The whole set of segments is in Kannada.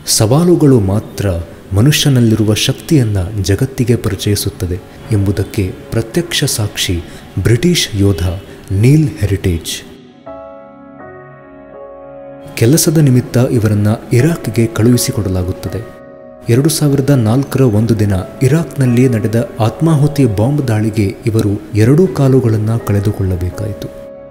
ಸವಾಲುಗಳು ಮಾತ್ರ ಮನುಷ್ಯನಲ್ಲಿರುವ ಶಕ್ತಿಯನ್ನು ಜಗತ್ತಿಗೆ ಪರಿಚಯಿಸುತ್ತದೆ ಎಂಬುದಕ್ಕೆ ಪ್ರತ್ಯಕ್ಷ ಸಾಕ್ಷಿ ಬ್ರಿಟಿಷ್ ಯೋಧ ನೀಲ್ ಹೆರಿಟೇಜ್ ಕೆಲಸದ ನಿಮಿತ್ತ ಇವರನ್ನು ಇರಾಕ್ಗೆ ಕಳುಹಿಸಿಕೊಡಲಾಗುತ್ತದೆ ಎರಡು ಸಾವಿರದ ನಾಲ್ಕರ ಒಂದು ದಿನ ಇರಾಕ್ನಲ್ಲಿ ನಡೆದ ಆತ್ಮಾಹುತಿ ಬಾಂಬ್ ದಾಳಿಗೆ ಇವರು ಎರಡೂ ಕಾಲುಗಳನ್ನು ಕಳೆದುಕೊಳ್ಳಬೇಕಾಯಿತು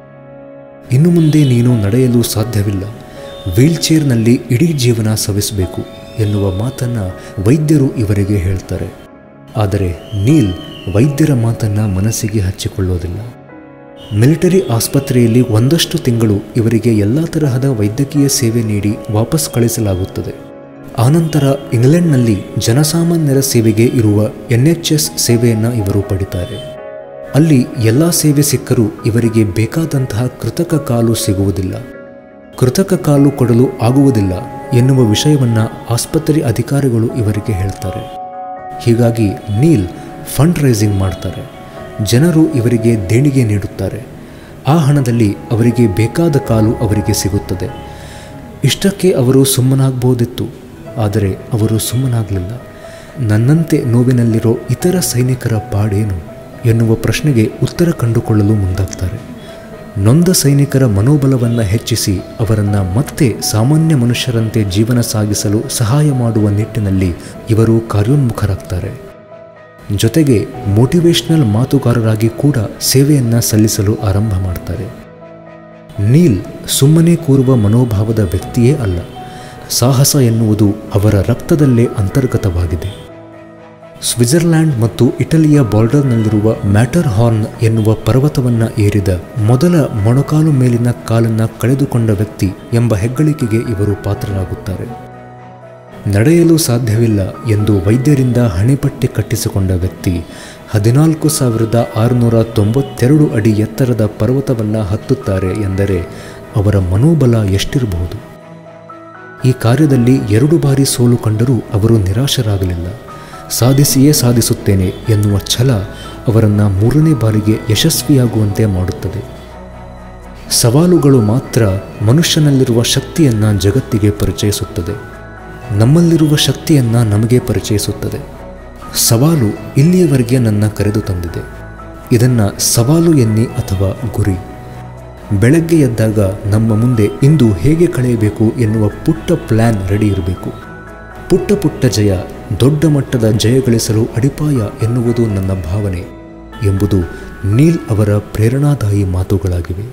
ಇನ್ನು ಮುಂದೆ ನೀನು ನಡೆಯಲು ಸಾಧ್ಯವಿಲ್ಲ ವೀಲ್ಚೇರ್ನಲ್ಲಿ ಇಡೀ ಜೀವನ ಸವಿಸಬೇಕು ಎನ್ನುವ ಮಾತನ್ನು ವೈದ್ಯರು ಇವರಿಗೆ ಹೇಳ್ತಾರೆ ಆದರೆ ನೀಲ್ ವೈದ್ಯರ ಮಾತನ್ನು ಮನಸ್ಸಿಗೆ ಹಚ್ಚಿಕೊಳ್ಳೋದಿಲ್ಲ ಮಿಲಿಟರಿ ಆಸ್ಪತ್ರೆಯಲ್ಲಿ ಒಂದಷ್ಟು ತಿಂಗಳು ಇವರಿಗೆ ಎಲ್ಲ ತರಹದ ವೈದ್ಯಕೀಯ ಸೇವೆ ನೀಡಿ ವಾಪಸ್ ಕಳಿಸಲಾಗುತ್ತದೆ ಆನಂತರ ಇಂಗ್ಲೆಂಡ್ನಲ್ಲಿ ಜನಸಾಮಾನ್ಯರ ಸೇವೆಗೆ ಇರುವ ಎನ್ ಎಚ್ ಎಸ್ ಸೇವೆಯನ್ನು ಇವರು ಪಡಿತಾರೆ ಅಲ್ಲಿ ಎಲ್ಲ ಸೇವೆ ಸಿಕ್ಕರೂ ಇವರಿಗೆ ಬೇಕಾದಂತಹ ಕೃತಕ ಕಾಲು ಸಿಗುವುದಿಲ್ಲ ಕೃತಕ ಕಾಲು ಕೊಡಲು ಆಗುವುದಿಲ್ಲ ಎನ್ನುವ ವಿಷಯವನ್ನು ಆಸ್ಪತ್ರೆ ಅಧಿಕಾರಿಗಳು ಇವರಿಗೆ ಹೇಳ್ತಾರೆ ಹೀಗಾಗಿ ನೀಲ್ ಫಂಡ್ ರೈಸಿಂಗ್ ಮಾಡ್ತಾರೆ ಜನರು ಇವರಿಗೆ ದೇಣಿಗೆ ನೀಡುತ್ತಾರೆ ಆ ಹಣದಲ್ಲಿ ಅವರಿಗೆ ಬೇಕಾದ ಕಾಲು ಅವರಿಗೆ ಸಿಗುತ್ತದೆ ಇಷ್ಟಕ್ಕೆ ಅವರು ಸುಮ್ಮನಾಗಬಹುದಿತ್ತು ಆದರೆ ಅವರು ಸುಮ್ಮನಾಗಲಿಲ್ಲ ನನ್ನಂತೆ ನೋವಿನಲ್ಲಿರೋ ಇತರ ಸೈನಿಕರ ಪಾಡೇನು ಎನ್ನುವ ಪ್ರಶ್ನೆಗೆ ಉತ್ತರ ಕಂಡುಕೊಳ್ಳಲು ಮುಂದಾಗ್ತಾರೆ ನೊಂದ ಸೈನಿಕರ ಮನೋಬಲವನ್ನು ಹೆಚ್ಚಿಸಿ ಅವರನ್ನು ಮತ್ತೆ ಸಾಮಾನ್ಯ ಮನುಷ್ಯರಂತೆ ಜೀವನ ಸಾಗಿಸಲು ಸಹಾಯ ಮಾಡುವ ನಿಟ್ಟಿನಲ್ಲಿ ಇವರು ಕಾರ್ಯೋನ್ಮುಖರಾಗ್ತಾರೆ ಜೊತೆಗೆ ಮೋಟಿವೇಶ್ನಲ್ ಮಾತುಗಾರರಾಗಿ ಕೂಡ ಸೇವೆಯನ್ನು ಸಲ್ಲಿಸಲು ಆರಂಭ ಮಾಡ್ತಾರೆ ನೀಲ್ ಸುಮ್ಮನೆ ಕೂರುವ ಮನೋಭಾವದ ವ್ಯಕ್ತಿಯೇ ಅಲ್ಲ ಸಾಹಸ ಎನ್ನುವುದು ಅವರ ರಕ್ತದಲ್ಲೇ ಅಂತರ್ಗತವಾಗಿದೆ ಸ್ವಿಟ್ಜರ್ಲ್ಯಾಂಡ್ ಮತ್ತು ಇಟಲಿಯ ಬಾರ್ಡರ್ನಲ್ಲಿರುವ ಮ್ಯಾಟರ್ ಹಾರ್ನ್ ಎನ್ನುವ ಪರ್ವತವನ್ನು ಏರಿದ ಮೊದಲ ಮೊಣಕಾಲು ಮೇಲಿನ ಕಾಲನ್ನು ಕಳೆದುಕೊಂಡ ವ್ಯಕ್ತಿ ಎಂಬ ಹೆಗ್ಗಳಿಕೆಗೆ ಇವರು ಪಾತ್ರರಾಗುತ್ತಾರೆ ನಡೆಯಲು ಸಾಧ್ಯವಿಲ್ಲ ಎಂದು ವೈದ್ಯರಿಂದ ಹಣೆಪಟ್ಟಿ ಕಟ್ಟಿಸಿಕೊಂಡ ವ್ಯಕ್ತಿ ಹದಿನಾಲ್ಕು ಸಾವಿರದ ಆರುನೂರ ತೊಂಬತ್ತೆರಡು ಅಡಿ ಎತ್ತರದ ಪರ್ವತವನ್ನು ಹತ್ತುತ್ತಾರೆ ಎಂದರೆ ಅವರ ಮನೋಬಲ ಎಷ್ಟಿರಬಹುದು ಈ ಕಾರ್ಯದಲ್ಲಿ ಎರಡು ಬಾರಿ ಸೋಲು ಕಂಡರೂ ಅವರು ನಿರಾಶರಾಗಲಿಲ್ಲ ಸಾಧಿಸಿಯೇ ಸಾಧಿಸುತ್ತೇನೆ ಎನ್ನುವ ಛಲ ಅವರನ್ನು ಮೂರನೇ ಬಾರಿಗೆ ಯಶಸ್ವಿಯಾಗುವಂತೆ ಮಾಡುತ್ತದೆ ಸವಾಲುಗಳು ಮಾತ್ರ ಮನುಷ್ಯನಲ್ಲಿರುವ ಶಕ್ತಿಯನ್ನು ಜಗತ್ತಿಗೆ ಪರಿಚಯಿಸುತ್ತದೆ ನಮ್ಮಲ್ಲಿರುವ ಶಕ್ತಿಯನ್ನು ನಮಗೆ ಪರಿಚಯಿಸುತ್ತದೆ ಸವಾಲು ಇಲ್ಲಿಯವರೆಗೆ ನನ್ನ ಕರೆದು ತಂದಿದೆ ಇದನ್ನು ಸವಾಲು ಎನ್ನಿ ಅಥವಾ ಗುರಿ ಬೆಳಗ್ಗೆ ಎದ್ದಾಗ ನಮ್ಮ ಮುಂದೆ ಇಂದು ಹೇಗೆ ಕಳೆಯಬೇಕು ಎನ್ನುವ ಪುಟ್ಟ ಪ್ಲ್ಯಾನ್ ರೆಡಿ ಇರಬೇಕು ಪುಟ್ಟ ಪುಟ್ಟ ಜಯ ದೊಡ್ಡ ಮಟ್ಟದ ಜಯ ಗಳಿಸಲು ಅಡಿಪಾಯ ಎನ್ನುವುದು ನನ್ನ ಭಾವನೆ ಎಂಬುದು ನೀಲ್ ಅವರ ಪ್ರೇರಣಾದಾಯಿ ಮಾತುಗಳಾಗಿವೆ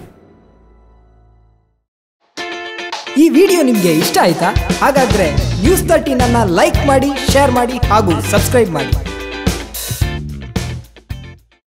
ಈ ವಿಡಿಯೋ ನಿಮಗೆ ಇಷ್ಟ ಆಯ್ತಾ ಹಾಗಾದ್ರೆ ನ್ಯೂಸ್ ತರ್ಟೀನ್ ಅನ್ನ ಲೈಕ್ ಮಾಡಿ ಶೇರ್ ಮಾಡಿ ಹಾಗೂ ಸಬ್ಸ್ಕ್ರೈಬ್ ಮಾಡಿ